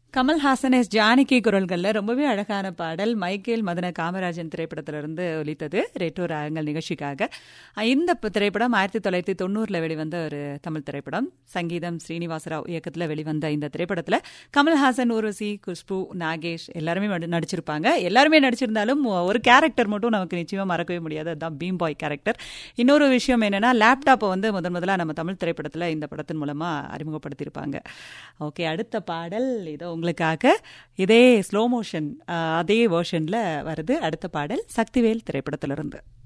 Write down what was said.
Kamal Haasan S Janaki குரல்களில் ரொம்பவே அழகான பாடல் மைக்கேல் மதன காமராஜன் திரைப்படத்திலிருந்து ஒலித்தது ரெட்டோ ராகங்கள் நிகழ்ச்சிக்காக இந்த ப- திரைப்படம் ஆயிரத்தி தொள்ளாயிரத்தி தொண்ணூறில் வெளிவந்த ஒரு தமிழ் திரைப்படம் சங்கீதம் ஸ்ரீனிவாசராவ் இயக்கத்தில் வெளிவந்த இந்த திரைப்படத்தில் கமல்ஹாசன் ஊர்வசி குஷ்பு நாகேஷ் எல்லாருமே நடி- நடிச்சிருப்பாங்க எல்லாருமே நடிச்சிருந்தாலும் ஒரு கேரக்டர் மட்டும் நமக்கு நிச்சயமாக மறக்கவே முடியாது அதுதான் பீம் பாய் கேரக்டர் இன்னொரு விஷயம் என்னன்னா லேப்டாப்பை வந்து முதன் முதலாக நம்ம தமிழ் திரைப்படத்தில் இந்த படத்தின் மூலமாக அறிமுகப்படுத்தியிருப்பாங்க ஓகே அடுத்த பாடல் இதோ உங்களுக்காக இதே ஸ்லோ மோஷன் அதே வேர்ஷனில் வருது அடுத்த பாடல் சக்திவேல் திரைப்படத்திலிருந்து